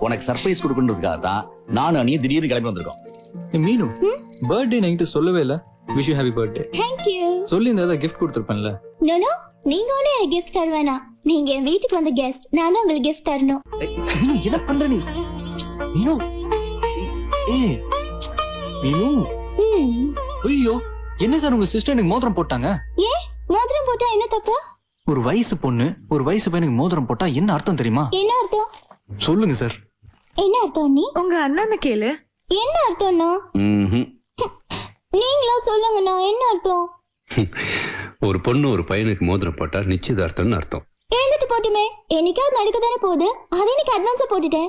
உனக்கு சர்ப்ரைஸ் கொடுக்கணுன்றதுக்காக தான் நானும் அணியும் திடீர்னு கிளம்பி வந்திருக்கோம் ஏய், மீனு பர்த்டே நைட்டு சொல்லவே இல்ல wish you happy birthday thank you சொல்லி இந்த கிஃப்ட் கொடுத்துருப்பேன்ல நோனோ நீங்க ஒன்னும் எனக்கு கிஃப்ட் தர வேணாம் நீங்க என் வீட்டுக்கு வந்த கெஸ்ட் நானும் உங்களுக்கு கிஃப்ட் தரணும் மீனு என்ன பண்ற நீ மீனு ஏ மீனு ம். ஐயோ என்ன சார் உங்க சிஸ்டர் எனக்கு மோதிரம் போட்டாங்க ஏன் மோதிரம் போட்டா என்ன தப்பு ஒரு வயசு பொண்ணு ஒரு வயசு பையனுக்கு மோதிரம் போட்டா என்ன அர்த்தம் தெரியுமா என்ன அர்த்தம் சொல்லுங்க சார் என்ன அர்த்தம் நீ உங்க அண்ணனை கேளு என்ன அர்த்தம்னா ம்ஹும். நீங்களா சொல்லுங்கண்ணா என்ன அர்த்தம் ஒரு பொண்ணு ஒரு பையனுக்கு மோதிரம் போட்டா நிச்சயதார்த்தம்னு அர்த்தம் எழுந்துட்டு போட்டுமே என்னைக்காவது நடக்க தானே போகுது அதை இன்னைக்கு அட்வான்ஸா போட்டுட்டேன்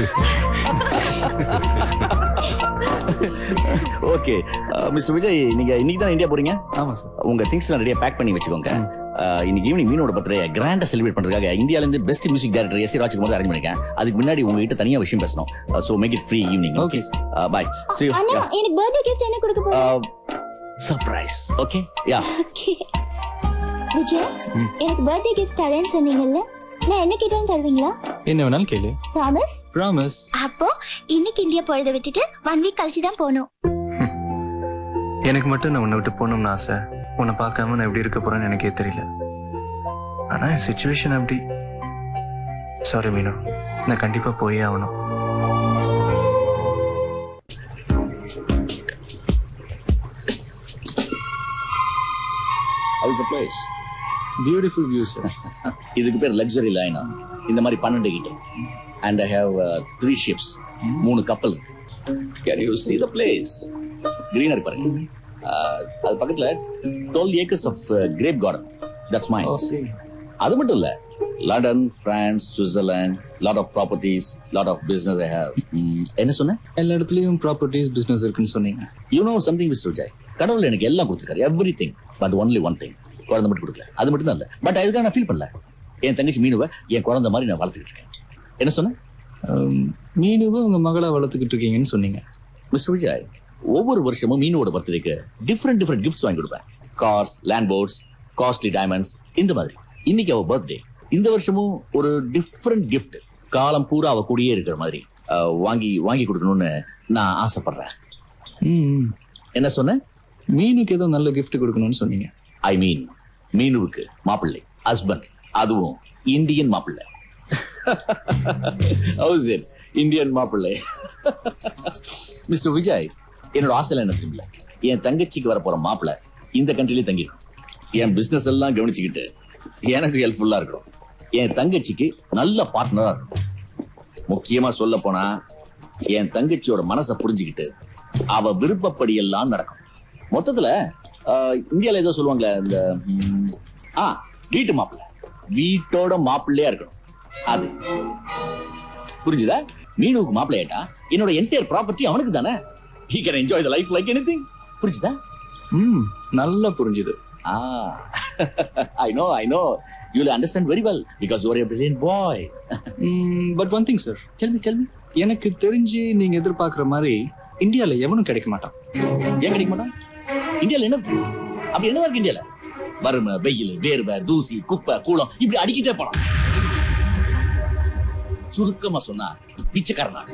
ஓகே மிஸ்டர் விஜய் நீங்க இன்னைக்கு தான் இந்தியா போறீங்க ஆமா சார் உங்க திங்ஸ் எல்லாம் ரெடியா பேக் பண்ணி வச்சுக்கோங்க அஹ், இன்னைக்கு ஈவினிங் மீனோட பர்த்டே கிராண்டா செலிப்ரேட் பண்றதுக்காக இந்தியால இருந்து best music director S Rajkumar arrange பண்ணிருக்கேன் அதுக்கு முன்னாடி உங்ககிட்ட தனியா விஷயம் பேசணும் so make it free evening okay bye see you அண்ணா எனக்கு பர்த்டே கிஃப்ட் என்ன கொடுக்க போறீங்க surprise okay yeah okay Vijay ம். எனக்கு பர்த்டே கிஃப்ட் தரேன்னு சொன்னீங்கல்ல நான் என்ன கேட்டாலும் தருவீங்களா என்ன வேணாலும் கேளு ப்ராமிஸ் ப்ராமிஸ் அப்போ இன்னைக்கு இந்தியா போறதை விட்டுட்டு ஒன் வீக் கழிச்சு தான் போகணும் எனக்கு மட்டும் நான் உன்னை விட்டு போகணும்னு ஆசை உன்னை பார்க்காம நான் எப்படி இருக்க போறேன்னு எனக்கே தெரியல ஆனா என் சுச்சுவேஷன் அப்படி சாரி மீனு நான் கண்டிப்பா போயே ஆகணும் how's the place beautiful view sir இதுக்கு பேர் லக்ஸரி லைனா இந்த மாதிரி பன்னெண்டு கிட்ட and I have three ships மூணு கப்பல் can you see the place greenery பாருங்க Uh, அது பக்கத்துல twelve acres of grape garden that's my அது மட்டும் இல்ல London France Switzerland lot of properties lot of business I have என்ன சொன்னேன் எல்லா இடத்துலயும் ப்ராப்பர்ட்டிஸ் பிசினஸ் இருக்குன்னு சொன்னீங்க you know something mister Vijay கடவுள் எனக்கு எல்லாம் கொடுத்துருக்காரு everything but only one thing குழந்தை மட்டும் கொடுக்கல அது மட்டும் தான் இல்ல பட் அதுக்காக நான் ஃபீல் பண்ணல என் தங்கச்சி மீனுவை என் குழந்தை மாதிரி நான் வளர்த்துக்கிட்டு இருக்கேன் என்ன சொன்னேன் Um, மீனுவை உங்க மகளா வளர்த்துக்கிட்டு இருக்கீங்கன்னு சொன்னீங்க மிஸ்டர் விஜய் ஒவ்வொரு வருஷமும் மீனோட பர்த்டேக்கு டிஃப்ரெண்ட் டிஃப்ரெண்ட் கிஃப்ட்ஸ் வாங்கி கொடுப்பேன் cars land boats costly diamonds இந்த மாதிரி இன்னைக்கு அவ பர்த்டே இந்த வருஷமும் ஒரு டிஃப்ரெண்ட் கிஃப்ட் காலம் பூரா அவ கூடயே இருக்கிற மாதிரி அஹ், வாங்கி வாங்கி கொடுக்கணும்னு நான் ஆசைப்படுறேன் ம், என்ன சொன்னேன் மீனுக்கு ஏதோ நல்ல gift கொடுக்கணும்னு சொன்னீங்க ஐ மீன் மீனுவுக்கு மாப்பிள்ளை ஹஸ்பண்ட் அதுவும் இந்தியன் மாப்பிள்ளை ஹவுஸ் இட் இந்தியன் மாப்பிள்ளை மிஸ்டர் விஜய் என்னோட ஆசை என்ன தெரியுமில்ல என் தங்கச்சிக்கு வர போற மாப்பிள்ளை இந்த கண்ட்ரிலே தங்கிடும் என் பிசினஸ் எல்லாம் கவனிச்சுக்கிட்டு எனக்கு ஹெல்ப்ஃபுல்லா இருக்கும் என் தங்கச்சிக்கு நல்ல பார்ட்னரா இருக்கும் முக்கியமா சொல்ல போனா என் தங்கச்சியோட மனசை புரிஞ்சுக்கிட்டு அவ விருப்பப்படி எல்லாம் நடக்கும் மொத்தத்துல ஆஹ், இந்தியால ஏதோ சொல்லுவாங்களே இந்த ம், ஆ வீட்டு மாப்பிள்ளை வீட்டோட மாப்பிள்ளையா இருக்கணும் அது புரிஞ்சுதா மீனுவுக்கு மாப்பிள்ளை ஆயிட்டா என்னோட என்டையர் ப்ராப்பர்ட்டி அவனுக்கு தானே he can enjoy the life like anything புரிஞ்சுதா ம் நல்லா புரிஞ்சுது ஆ I know I know you will understand very well because you are a brilliant boy but one thing sir tell me tell me எனக்கு தெரிஞ்சு நீங்க எதிர்பார்க்குற மாதிரி இந்தியால எவனும் கிடைக்க மாட்டான் ஏன் கிடைக்க மாட்டான் இந்தியால என்ன இருக்கு? அப்படி என்ன இருக்கு இந்தியால வறுமை வெயில் வேர்வை தூசி குப்பை கூளம் இப்படி அடிக்கிட்டே போலாம் சுருக்கமா சொன்னா பிச்சைக்கார நாடு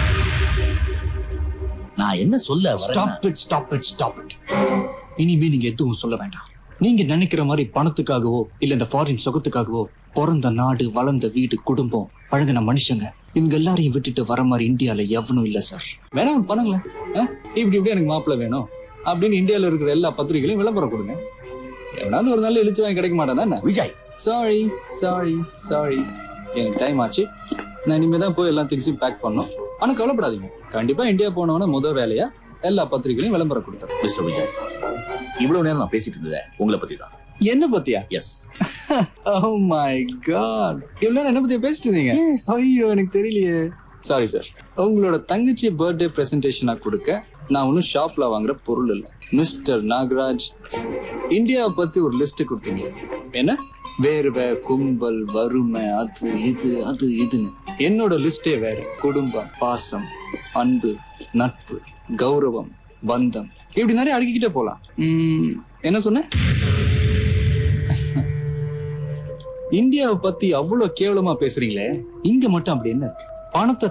நான் என்ன சொல்ல வரேன்னா- stop it stop it stop it இனிமே நீங்க எதுவும் சொல்ல வேண்டாம் நீங்க நினைக்கிற மாதிரி பணத்துக்காகவோ இல்ல இந்த ஃபாரின் சுகத்துக்காகவோ பிறந்த நாடு வளர்ந்த வீடு குடும்பம் பழகின மனுஷங்க இவங்க எல்லாரையும் விட்டுட்டு வர மாதிரி இந்தியால எவனும் இல்ல சார் வேணாம் பண்ணுங்களேன் ஆ? இப்படி இப்படி எனக்கு மாப்பிள்ளை வேணும் அப்படின்னு இந்தியால இருக்கிற எல்லா பத்திரிகைகளையும் விளம்பரம் கொடுங்க எவனாவது ஒரு நாள் எழுச்சி வாங்கி கிடைக்க மாட்டானா என்ன விஜய் சாரி சாரி சாரி எனக்கு டைம் ஆச்சு நான் இனிமே தான் போய் எல்லா திங்ஸையும் பேக் பண்ணோம் ஆனா கவலைப்படாதீங்க கண்டிப்பா இந்தியா போனவன முத வேலையா எல்லா பத்திரிகைகளையும் விளம்பரம் கொடுத்தேன் மிஸ்டர் விஜய் இவ்வளவு நேரம் நான் பேசிட்டு இருந்தது உங்களை பத்தி தான் என்ன பத்தியா எஸ் ஓ மை காட் இவ்வளவு நேரம் என்ன பத்தியா பேசிட்டு இருந்தீங்க ஐயோ எனக்கு தெரியலையே சாரி சார் உங்களோட தங்கச்சி பர்த்டே பிரசன்டேஷனா கொடுக்க நான் ஒன்றும் ஷாப்ல வாங்குற பொருள் இல்லை மிஸ்டர் நாகராஜ் இந்தியாவை பத்தி ஒரு லிஸ்ட் கொடுத்தீங்க என்ன வேர்வை கும்பல் வறுமை அது இது அது இதுன்னு என்னோட லிஸ்டே வேற குடும்பம் பாசம் அன்பு நட்பு கௌரவம் பந்தம் இப்படி நிறைய அடுக்கிக்கிட்டே போலாம் உம், என்ன சொன்ன இந்தியாவை பத்தி அவ்வளவு கேவலமா பேசுறீங்களே இங்க மட்டும் அப்படி என்ன இருக்கு? பணத்தை